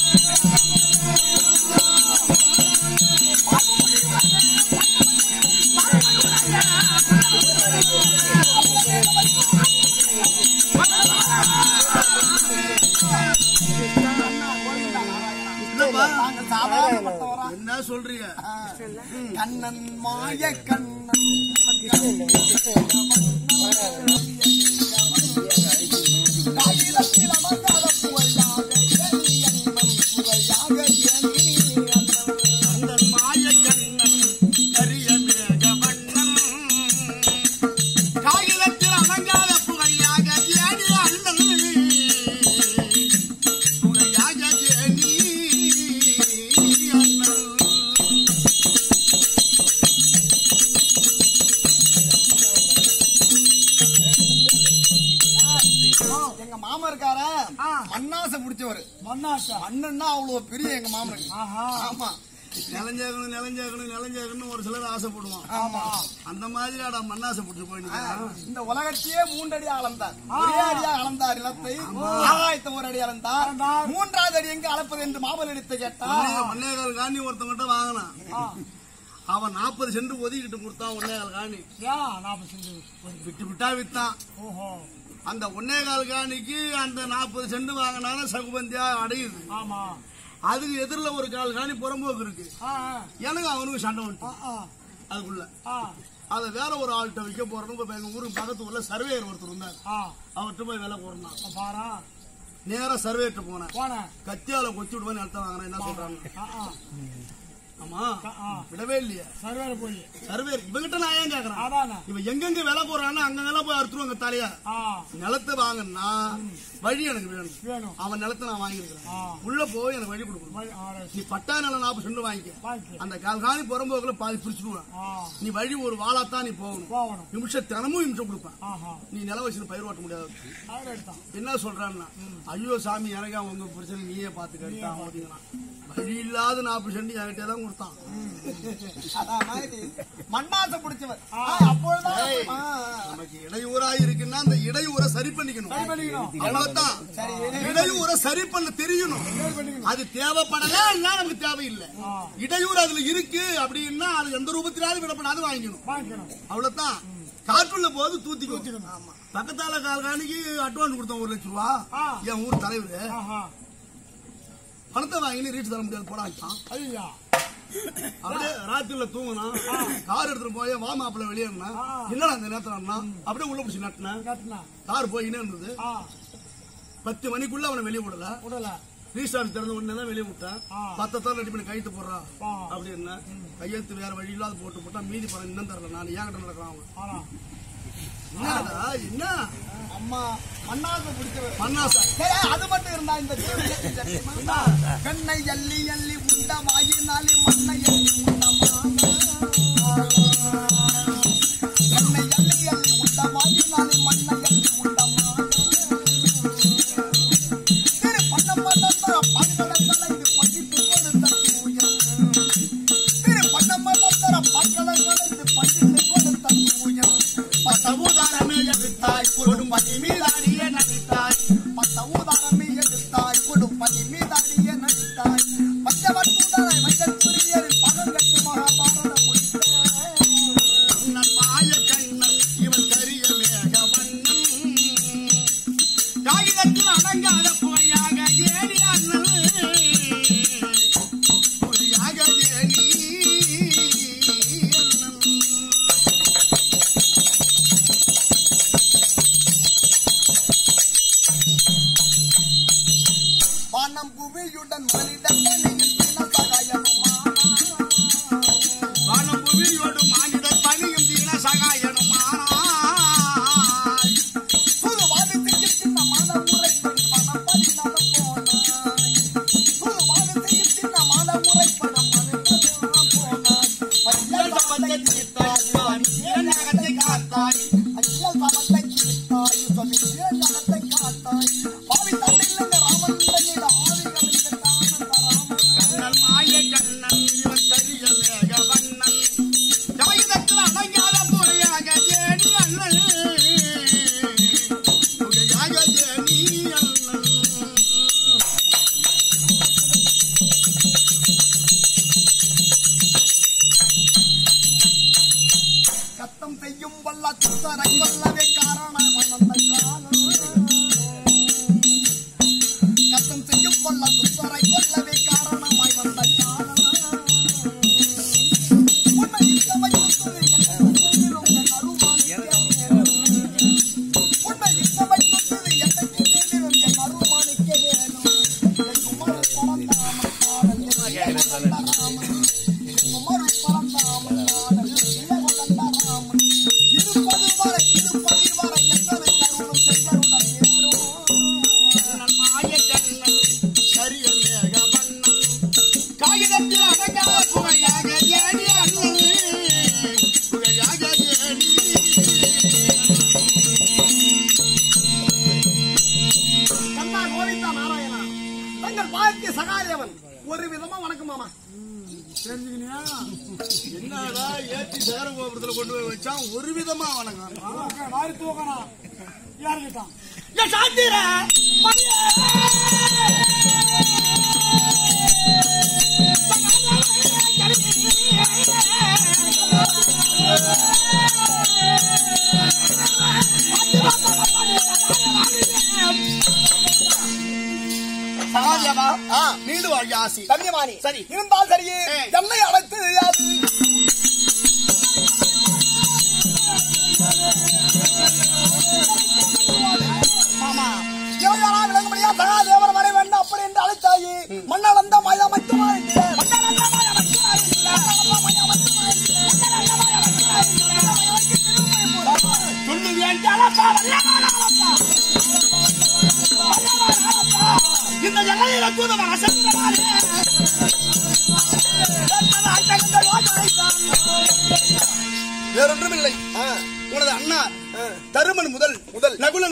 என்னப்பா நாங்கள் சாதாரணப்பட்டவரா என்ன சொல்றீங்க கண்ணன் மாய கண்ணன் காகிதத்தில் அமர்ந்தால புகழாக ஏறி அண்ணன் புகழாக ஏறி அண்ணன் அந்த மாய கண்ணன் கரிய மேக வண்ணன் காகிதத்தில் அடங்காத புகையாக ஏடி அண்ணன் புகையாக ஏடி அண்ணன் எங்க மாமா இருக்கார மண்ணாசை முடிச்சவரு மண்ணாசை அண்ணன்னா அவ்வளவு பெரிய எங்க மாமனுக்கு ஆமா நிலஞ்சாகணும் நிலஞ்சாகணும் நிலஞ்சாகணும் ஒரு சிலர் ஆசைப்படுவான் ஆமா அந்த மாதிரி ஆடா மண்ணாசை பிடிச்சி போயிட்டு இந்த உலகத்தையே மூன்றடி அளந்தார் ஒரே அடியா அளந்தார் நிலத்தை ஆகாயத்தை ஒரு அடி அளந்தார் மூன்றாவது அடி எங்க அளப்பது என்று மாமல் எடுத்து கேட்டார் ஒன்னேகால் காணி ஒருத்தவங்கிட்ட வாங்கினான் அவன் நாற்பது சென்ட் ஒதுக்கிட்டு கொடுத்தான் ஒன்னேகால் காணி விட்டு விட்டா வித்தான் அந்த ஒன்னேகால் காணிக்கு அந்த நாற்பது சென்ட் வாங்கினாலும் சகுபந்தியா அடையுது அதுக்கு எதிரில் ஒரு கால் காணி புறம்போக்கு இருக்கு எனக்கு அவனுக்கு சண்டை வந்துட்டு அதுக்குள்ள அதை வேற ஒரு ஆள்கிட்ட விற்க போறோம் இப்ப எங்க ஊருக்கு பக்கத்து ஊர்ல சர்வேயர் ஒருத்தர் இருந்தார் அவர்கிட்ட போய் விலை போறான் நேரா சர்வேட்ட போனேன் கத்தியால கொத்தி விடுவேன் நிலத்தை வாங்கினேன் என்ன சொல்றாங்க ஆமா விடவே இல்லையா சர்வேர் இவங்கிட்ட நான் ஏன் கேக்குறேன் இவன் எங்கெங்க விலை போறான்னு அங்கங்கெல்லாம் போய் அறுத்துருவாங்க தலையா நிலத்தை வாங்கினா வழி எனக்கு வேணும் அவன் நிலத்தை நான் வாங்கியிருக்கிறேன் உள்ள போய் எனக்கு வழி கொடுக்கணும் நீ பட்டா நிலம் நாற்பது சென்ட் வாங்கிக்க அந்த கால்காணி புறம்போக்குல பாதி பிரிச்சுடுவேன் நீ வழி ஒரு வாழாத்தான் நீ போகணும் நிமிஷம் தினமும் நிமிஷம் கொடுப்பேன் நீ நில வச்சு பயிர் ஓட்ட முடியாது என்ன சொல்றான்னா ஐயோ சாமி எனக்கு உங்க பிரச்சனை நீயே பாத்து கேட்டா ஓட்டிங்கன்னா வழி இல்லாத நாற்பது சென்ட் என்கிட்ட தான் கொடுத்தான் அதான் மாதிரி மண்ணாசை பிடிச்சவர் அப்பொழுதுதான் ஆ, நமக்கு இடையூறா இருக்குன்னா அந்த இடையூரை சரி பண்ணிக்கணும் அவ்வளவுதான் இடையூரை சரி பண்ண தெரியணும் அது தேவைப்படல இல்ல நமக்கு தேவையில்லை இடையூறு அதுல இருக்கு அப்படின்னா அது எந்த ரூபத்திலாவது விடப்படாது வாங்கிக்கணும் அவ்வளவுதான் காற்றுள்ள போது தூத்திக்கணும் பக்கத்தால கால் காணிக்கு அட்வான்ஸ் கொடுத்தோம் ஒரு லட்சம் ரூபா என் ஊர் தலைவர் பணத்தை வாங்கி ரீச் தர முடியாது போட வச்சான் அப்படியே ராத்திரில தூங்கினா கார் எடுத்துட்டு போய் வா மாப்பிள்ள வெளியேறினா என்னடா அந்த நேரத்துல அப்படியே உள்ள பிடிச்சி நட்டினேன் கார் போயினே இருந்தது பத்து மணிக்குள்ள அவனை வெளியே விடல ரீசார்ஜ் திறந்த உடனே தான் வெளியே விட்டேன் பத்தத்தால ரெடி பண்ணி கையெழுத்து போடுறா அப்படின்னு கையெழுத்து வேற வழி இல்லாத போட்டு போட்டா மீதி பணம் இன்னும் தரல நான் ஏன் கிட்ட நடக்கிறான் அவன் என்னடா என்ன அம்மா மண்ணாசை பிடிச்சவர் மண்ணாசை சரி, அது மட்டும் இருந்தா இந்த தேவதை கண்ணை அள்ளி அள்ளி உண்டமாயினாலே மண்ணை அள்ளி உண்டமா கண்ணை அள்ளி அள்ளி உண்டமாயினாலே மண்ணை அள்ளி உண்டமா சரி பண்ண மாட்டா பங்களங்களை இது படித்து கொடுத்த தூயம் சரி பண்ண மாட்டா பங்களங்களை இது படித்து கொடுத்த தூயம் பத்தமுதாரமே எடுத்தாய் கொடும்பதி மீதாடியே நடித்தாய் பத்த ஊதாரமே எடுத்தாய் கொடுப்பதி மீதாடிய நடித்தாய் பஞ்சவத்துதாய் மஞ்சள் பணம் கட்டு மகாபாரத முடித்த கண்ணன் மாய கண்ணன் இவன் கரிய மேக வண்ணன் காகிதத்தில் அடங்காத புகையாக ஏறி அண்ணன் புகையாக ஏறி அண்ணன் வானம் புவியுடன் மனிதனின் சகாயமுமா வானம் புவியோடு மானிடர் பணியும் தீன சகாயனுமானாய் புது வாதத்தில் சின்ன மன உரை பணி மன தங்கள் பாக்கிய சகாதேவன் ஒரு விதமா வணக்கம் மாமா தெரிஞ்சுக்கினியா என்னடா ஏற்றி சேர கோபுரத்துல கொண்டு போய் வச்சான் ஒரு விதமா வணக்கம் வாரி தூக்கணும் யாருக்கிட்டான் என் சாத்திர சகாதேவா ஆ. நீண்டு வாழ்க ஆசி கண்ணியமானி சரி. இருந்தால் சரியே ஏய். என்னை அழைத்து யாது மாமா எவையாரா விளங்க முடியா சகாதேவர் வரை வேண்டும் அப்படி என்று அழைத்தாயி மண்ணளந்த மயமத்துமா சொல்லுவேன் இந்த எல்லையில தூதவன் அசந்தமானே வேறொன்றுமில்லை உனது அண்ணா தருமன் முதல் முதல் நகுலன்